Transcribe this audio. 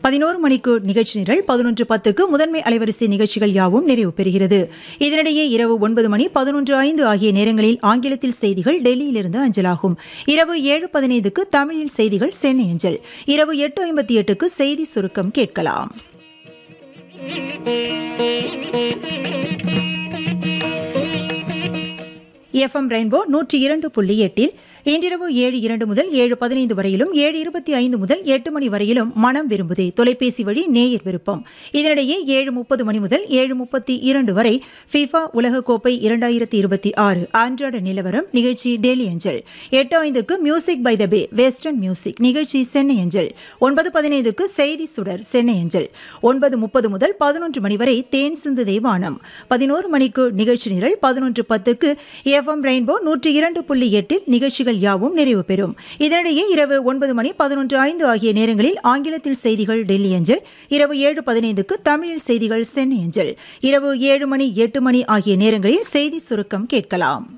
பதினோரு மணிக்கு நிகழ்ச்சி நிரல் பதினொன்று பத்துக்கு முதன்மை அலைவரிசை நிகழ்ச்சிகள் யாவும் நிறைவு பெறுகிறது இதனிடையே இரவு ஒன்பது மணி பதினொன்று ஐந்து ஆகிய நேரங்களில் ஆங்கிலத்தில் செய்திகள் டெல்லியிலிருந்து அஞ்சலாகும் இரவு ஏழு பதினைந்துக்கு தமிழில் செய்திகள் சென்னை அஞ்சல் இரவு எட்டு ஐம்பத்தி எட்டுக்கு செய்தி சுருக்கம் கேட்கலாம் எஃப்எம் ரெயின்போ நூற்றி இரண்டு புள்ளி எட்டில் இன்றிரவு ஏழு இரண்டு முதல் ஏழு பதினைந்து வரையிலும் ஏழு இருபத்தி ஐந்து முதல் எட்டு மணி வரையிலும் மனம் விரும்புதே தொலைபேசி வழி நேயர் விருப்பம் இதனிடையே ஏழு முப்பது மணி முதல் ஏழு முப்பத்தி இரண்டு வரை ஃபிஃபா உலகக்கோப்பை இரண்டாயிரத்தி இருபத்தி ஆறு அன்றாட நிலவரம் நிகழ்ச்சி டெல்லி அஞ்சல் எட்டு ஐந்துக்கு music by the bay western music நிகழ்ச்சி சென்னை அஞ்சல் ஒன்பது பதினைந்துக்கு செய்தி சுடர் சென்னை அஞ்சல் ஒன்பது முப்பது முதல் பதினொன்று மணி வரை தேன் சிந்து தேவானம் பதினோரு மணிக்கு நிகழ்ச்சி நிரல் பதினொன்று பத்துக்கு எஃப்எம் ரெயின்போ நூற்றி இரண்டு புள்ளி எட்டில் நிகழ்ச்சிகள் யாவும் நிறைவு பெறும் இதனிடையே இரவு ஒன்பது மணி பதினொன்று ஐந்து ஆகிய நேரங்களில் ஆங்கிலத்தில் செய்திகள் டெல்லி அஞ்சல் இரவு ஏழு பதினைந்துக்கு தமிழில் செய்திகள் சென்னை அஞ்சல் இரவு ஏழு மணி எட்டு மணி ஆகிய நேரங்களில் செய்தி சுருக்கம் கேட்கலாம்